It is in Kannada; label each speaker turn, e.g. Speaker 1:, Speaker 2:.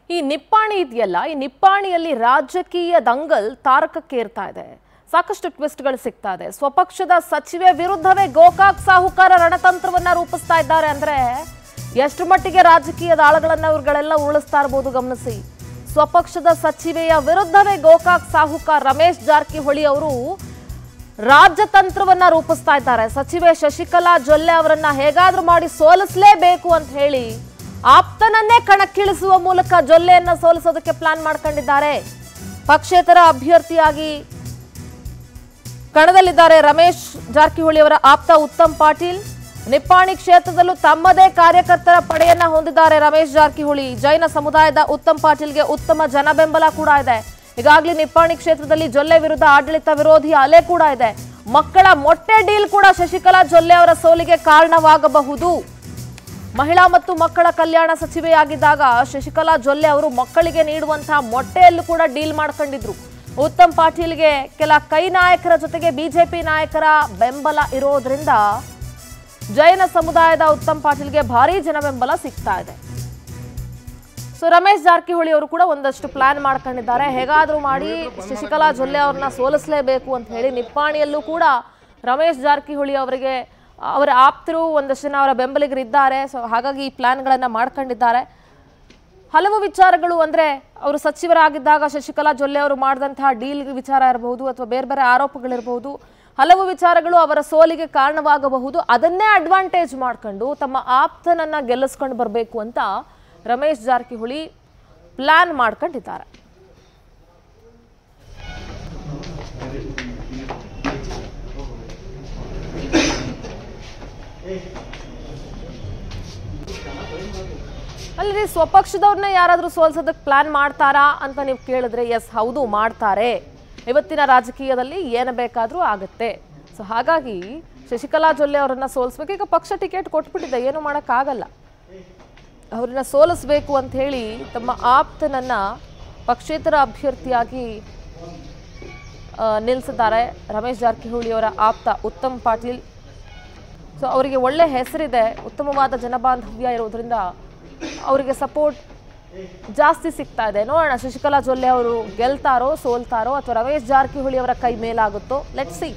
Speaker 1: ಈ ನಿಪ್ಪಾಣಿ ಇದೆಯಲ್ಲ ಈ ನಿಪ್ಪಾಣಿಯಲ್ಲಿ ರಾಜಕೀಯ ದಂಗಲ್ ತಾರಕಕ್ಕೇರ್ತಾ ಇದೆ ಸಾಕಷ್ಟು ಟ್ವಿಸ್ಟ್ಗಳು ಸಿಗ್ತಾ ಇದೆ ಸ್ವಪಕ್ಷದ ಸಚಿವೆ ವಿರುದ್ಧವೇ ಗೋಕಾಕ್ ಸಾಹುಕಾರ ರಣತಂತ್ರವನ್ನ ರೂಪಿಸ್ತಾ ಇದ್ದಾರೆ ಅಂದ್ರೆ ಎಷ್ಟು ಮಟ್ಟಿಗೆ ರಾಜಕೀಯದ ಆಳಗಳನ್ನ ಇವ್ರುಗಳೆಲ್ಲ ಉರುಳಿಸ್ತಾ ಇರ್ಬೋದು ಗಮನಿಸಿ ಸ್ವಪಕ್ಷದ ಸಚಿವೆಯ ವಿರುದ್ಧವೇ ಗೋಕಾಕ್ ಸಾಹುಕಾರ ರಮೇಶ್ ಜಾರಕಿಹೊಳಿ ಅವರು ರಾಜ್ಯತಂತ್ರವನ್ನ ರೂಪಿಸ್ತಾ ಇದ್ದಾರೆ ಸಚಿವೆ ಶಶಿಕಲಾ ಜೊಲ್ಲೆ ಅವರನ್ನ ಹೇಗಾದ್ರೂ ಮಾಡಿ ಸೋಲಿಸಲೇಬೇಕು ಅಂತ ಹೇಳಿ ಆಪ್ತನನ್ನೇ ಕಣಕ್ಕಿಳಿಸುವ ಮೂಲಕ ಜೊಲ್ಲೆಯನ್ನ ಸೋಲಿಸೋದಕ್ಕೆ ಪ್ಲಾನ್ ಮಾಡ್ಕೊಂಡಿದ್ದಾರೆ ಪಕ್ಷೇತರ ಅಭ್ಯರ್ಥಿಯಾಗಿ ಕಣದಲ್ಲಿದ್ದಾರೆ ರಮೇಶ್ ಜಾರಕಿಹೊಳಿ ಅವರ ಆಪ್ತ ಉತ್ತಮ್ ಪಾಟೀಲ್ ನಿಪ್ಪಾಣಿ ಕ್ಷೇತ್ರದಲ್ಲೂ ತಮ್ಮದೇ ಕಾರ್ಯಕರ್ತರ ಪಡೆಯನ್ನ ಹೊಂದಿದ್ದಾರೆ ರಮೇಶ್ ಜಾರಕಿಹೊಳಿ ಜೈನ ಸಮುದಾಯದ ಉತ್ತಮ್ ಪಾಟೀಲ್ಗೆ ಉತ್ತಮ ಜನ ಬೆಂಬಲ ಕೂಡ ಇದೆ ಈಗಾಗಲೇ ನಿಪ್ಪಾಣಿ ಕ್ಷೇತ್ರದಲ್ಲಿ ಜೊಲ್ಲೆ ವಿರುದ್ಧ ಆಡಳಿತ ವಿರೋಧಿ ಅಲೆ ಕೂಡ ಇದೆ ಮಕ್ಕಳ ಮೊಟ್ಟೆ ಡೀಲ್ ಕೂಡ ಶಶಿಕಲಾ ಜೊಲ್ಲೆ ಅವರ ಸೋಲಿಗೆ ಕಾರಣವಾಗಬಹುದು ಮಹಿಳಾ ಮತ್ತು ಮಕ್ಕಳ ಕಲ್ಯಾಣ ಸಚಿವೆಯಾಗಿದ್ದಾಗ ಶಶಿಕಲಾ ಜೊಲ್ಲೆ ಅವರು ಮಕ್ಕಳಿಗೆ ನೀಡುವಂತಹ ಮೊಟ್ಟೆಯಲ್ಲೂ ಕೂಡ ಡೀಲ್ ಮಾಡ್ಕೊಂಡಿದ್ರು ಉತ್ತಮ್ ಪಾಟೀಲ್ಗೆ ಕೆಲ ಕೈ ನಾಯಕರ ಜೊತೆಗೆ ಬಿಜೆಪಿ ನಾಯಕರ ಬೆಂಬಲ ಇರೋದ್ರಿಂದ ಜೈನ ಸಮುದಾಯದ ಉತ್ತಮ್ ಪಾಟೀಲ್ಗೆ ಭಾರಿ ಜನ ಬೆಂಬಲ ಸಿಗ್ತಾ ಇದೆ ಸೊ ರಮೇಶ್ ಜಾರಕಿಹೊಳಿ ಅವರು ಕೂಡ ಒಂದಷ್ಟು ಪ್ಲಾನ್ ಮಾಡ್ಕೊಂಡಿದ್ದಾರೆ ಹೇಗಾದ್ರೂ ಮಾಡಿ ಶಶಿಕಲಾ ಜೊಲ್ಲೆ ಅವ್ರನ್ನ ಸೋಲಿಸಲೇಬೇಕು ಅಂತ ಹೇಳಿ ನಿಪ್ಪಾಣಿಯಲ್ಲೂ ಕೂಡ ರಮೇಶ್ ಜಾರಕಿಹೊಳಿ ಅವರಿಗೆ ಅವರ ಆಪ್ತರು ಒಂದಷ್ಟು ಜನ ಅವರ ಬೆಂಬಲಿಗರು ಇದ್ದಾರೆ ಸೊ ಹಾಗಾಗಿ ಈ ಪ್ಲಾನ್ಗಳನ್ನು ಮಾಡ್ಕೊಂಡಿದ್ದಾರೆ ಹಲವು ವಿಚಾರಗಳು ಅಂದ್ರೆ ಅವರು ಸಚಿವರಾಗಿದ್ದಾಗ ಶಶಿಕಲಾ ಜೊಲ್ಲೆ ಅವರು ಮಾಡಿದಂತಹ ಡೀಲ್ ವಿಚಾರ ಇರಬಹುದು ಅಥವಾ ಬೇರೆ ಬೇರೆ ಆರೋಪಗಳಿರಬಹುದು ಹಲವು ವಿಚಾರಗಳು ಅವರ ಸೋಲಿಗೆ ಕಾರಣವಾಗಬಹುದು ಅದನ್ನೇ ಅಡ್ವಾಂಟೇಜ್ ಮಾಡ್ಕೊಂಡು ತಮ್ಮ ಆಪ್ತನನ್ನ ಗೆಲ್ಲಿಸ್ಕೊಂಡು ಬರಬೇಕು ಅಂತ ರಮೇಶ್ ಜಾರಕಿಹೊಳಿ ಪ್ಲಾನ್ ಮಾಡ್ಕೊಂಡಿದ್ದಾರೆ ಅಲ್ರಿ ಸ್ವಪಕ್ಷದವ್ರನ್ನ ಯಾರಾದ್ರೂ ಸೋಲ್ಸೋದಕ್ಕೆ ಪ್ಲಾನ್ ಮಾಡ್ತಾರಾ ಅಂತ ನೀವು ಕೇಳಿದ್ರೆ ಎಸ್ ಹೌದು ಮಾಡ್ತಾರೆ ಇವತ್ತಿನ ರಾಜಕೀಯದಲ್ಲಿ ಏನು ಬೇಕಾದ್ರೂ ಆಗುತ್ತೆ ಸೊ ಹಾಗಾಗಿ ಶಶಿಕಲಾ ಜೊಲ್ಲೆ ಅವರನ್ನ ಸೋಲಿಸ್ಬೇಕು ಈಗ ಪಕ್ಷ ಟಿಕೆಟ್ ಕೊಟ್ಬಿಟ್ಟಿದೆ ಏನು ಮಾಡೋಕ್ಕಾಗಲ್ಲ ಅವ್ರನ್ನ ಸೋಲಿಸ್ಬೇಕು ಅಂತ ಹೇಳಿ ತಮ್ಮ ಆಪ್ತನನ್ನ ಪಕ್ಷೇತರ ಅಭ್ಯರ್ಥಿಯಾಗಿ ಆ, ನಿಲ್ಲಿಸಿದ್ದಾರೆ ರಮೇಶ್ ಜಾರಕಿಹೊಳಿ ಅವರ ಆಪ್ತ ಉತ್ತಮ್ ಪಾಟೀಲ್ ಸೊ ಅವರಿಗೆ ಒಳ್ಳೆ ಹೆಸರಿದೆ ಉತ್ತಮವಾದ ಜನಬಾಂಧವ್ಯ ಇರೋದ್ರಿಂದ ಅವರಿಗೆ ಸಪೋರ್ಟ್ ಜಾಸ್ತಿ ಸಿಗ್ತಾ ಇದೆ ನೋಡೋಣ ಶಶಿಕಲಾ ಜೊಲ್ಲೆ ಅವರು ಗೆಲ್ತಾರೋ ಸೋಲ್ತಾರೋ ಅಥವಾ ರಮೇಶ್ ಜಾರಕಿಹೊಳಿ ಅವರ ಕೈ ಮೇಲಾಗುತ್ತೋ ಲೆಟ್ ಸಿ